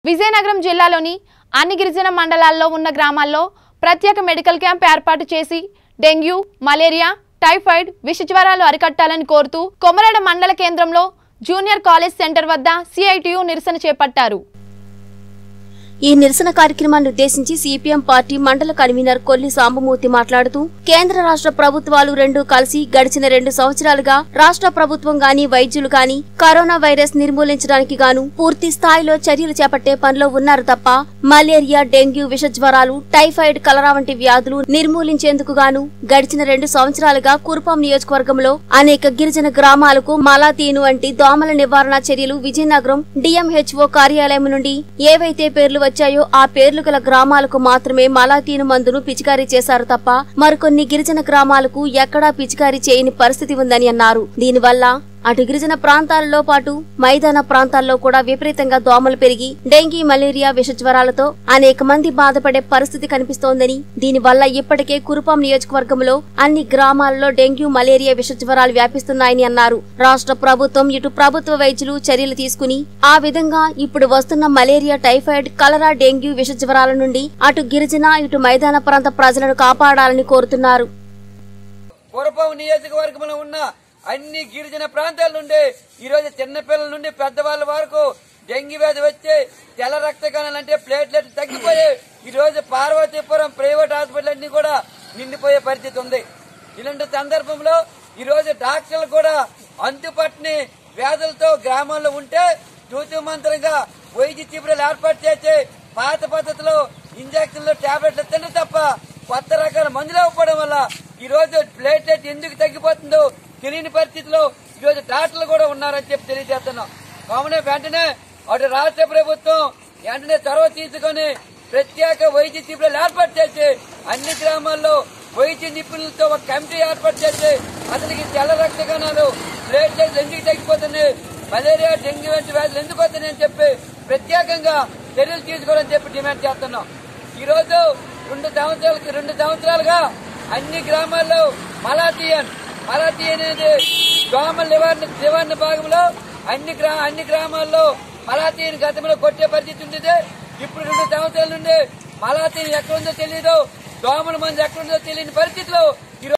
విజయనగరం జిల్లాలోని అన్ని గిరిజన మండలాల్లో ఉన్న గ్రామాల్లో ప్రత్యేక మెడికల్ క్యాంప్ ఏర్పాటు చేసి డెంగ్యూ మలేరియా టైఫాయిడ్ విష జ్వరాలు అరికట్టాలని కోరుతూ కొమరడ మండల కేంద్రంలో జూనియర్ కాలేజ్ సెంటర్ వద్ద సిఐటియు నిరసన చేపట్టారు ఈ నిరసన కార్యక్రమాన్ని ఉద్దేశించి సిపిఎం పార్టీ మండల కన్వీనర్ కొల్లి సాంబమూర్తి మాట్లాడుతూ కేంద్ర రాష్ట్ర ప్రభుత్వాలు రెండు కలిసి గడిచిన రెండు సంవత్సరాలుగా రాష్ట్ర ప్రభుత్వం గాని వైద్యులు గాని కరోనా వైరస్ నిర్మూలించడానికి గాను పూర్తి స్థాయిలో చర్యలు చేపట్టే పనిలో ఉన్నారు తప్ప మలేరియా డెంగ్యూ విష జ్వరాలు టైఫాయిడ్ కలరా వంటి వ్యాధులు నిర్మూలించేందుకు గాను గడిచిన రెండు సంవత్సరాలుగా కురుపాం నియోజకవర్గంలో అనేక గిరిజన గ్రామాలకు మలాతీను వంటి దోమల నివారణ చర్యలు విజయనగరం డిఎంహెచ్ఓ కార్యాలయం నుండి ఏవైతే పేర్లు వచ్చాయో ఆ పేర్లు గల గ్రామాలకు మాత్రమే మలాతీను మందును పిచికారీ చేశారు తప్ప మరికొన్ని గిరిజన గ్రామాలకు ఎక్కడా పిచికారీ చేయని పరిస్థితి ఉందని అన్నారు దీనివల్ల అటు గిరిజన ప్రాంతాలలో పాటు మైదాన ప్రాంతాల్లో కూడా విపరీతంగా దోమలు పెరిగి డెంగీ మలేరియా విష జ్వరాలతో అనేక మంది బాధపడే పరిస్థితి కనిపిస్తోందని దీనివల్ల ఇప్పటికే కురుపాం నియోజకవర్గంలో అన్ని గ్రామాల్లో డెంగ్యూ మలేరియా విష జ్వరాలు వ్యాపిస్తున్నాయని అన్నారు రాష్ట్ర ప్రభుత్వం ఇటు ప్రభుత్వ వైద్యులు చర్యలు తీసుకుని ఆ విధంగా ఇప్పుడు వస్తున్న మలేరియా టైఫాయిడ్ కలరా డెంగ్యూ విష జ్వరాల నుండి అటు గిరిజన ఇటు మైదాన ప్రాంత ప్రజలను కాపాడాలని కోరుతున్నారు పూర్వం నియోజకవర్గంలో ఉన్న అన్ని గిరిజన ప్రాంతాల నుండి ఈ రోజు చిన్నపిల్లల నుండి పెద్దవాళ్ళ వరకు డెంగ్యూ వ్యాధి వచ్చి తెల్ల రక్త కణాలు అంటే ప్లేట్లెట్ తగ్గిపోయి ఈ రోజు పార్వతీపురం ప్రైవేట్ హాస్పిటల్ అన్ని కూడా నిండిపోయే పరిస్థితి ఉంది ఇలాంటి సందర్భంలో ఈ రోజు డాక్టర్లు కూడా అంతుపట్టిని వ్యాధులతో గ్రామాల్లో ఉంటే తూతు మంత్రంగా వైద్య శిబిరాలు ఏర్పాటు చేసి పాత పద్ధతిలో ఇంజక్షన్లు టాబ్లెట్లు తిన్న తప్ప కొత్త రకాల మందులు ఇవ్వడం వల్ల ఈ రోజు ప్లేట్లెట్ ఎందుకు తగ్గిపోతుందో తెలియని పరిస్థితిలో ఈ రోజు డాక్టర్లు కూడా ఉన్నారని చెప్పి తెలియజేస్తున్నాం కావున వెంటనే అటు రాష్ట్ర ప్రభుత్వం వెంటనే చొరవ తీసుకొని ప్రత్యేక వైద్య శిబిరాలు ఏర్పాటు చేసి అన్ని గ్రామాల్లో వైద్య నిపుణులతో ఒక కమిటీ ఏర్పాటు చేసి అతనికి తెల్ల రక్త కణాలు ప్లేట్లెట్లు ఎందుకు తగ్గిపోతున్నాయి మలేరియా డెంగ్యూ వంటి వ్యాధులు ఎందుకు వస్తున్నాయి అని చెప్పి ప్రత్యేకంగా చర్యలు తీసుకోవాలని చెప్పి డిమాండ్ చేస్తున్నాం ఈ రోజు రెండు సంవత్సరాలకి రెండు సంవత్సరాలుగా అన్ని గ్రామాల్లో మలాథియన్ మలాథియన్ అనేది దోమల నివారణ నివారణ భాగంలో అన్ని గ్రా అన్ని గ్రామాల్లో మలాథియన్ గతంలో కొట్టే పరిస్థితి ఉంది ఇప్పుడు రెండు సంవత్సరాల నుండి మలాథియన్ ఎక్కడుందో తెలియదు దోమల మంది ఎక్కడుందో తెలియని పరిస్థితిలో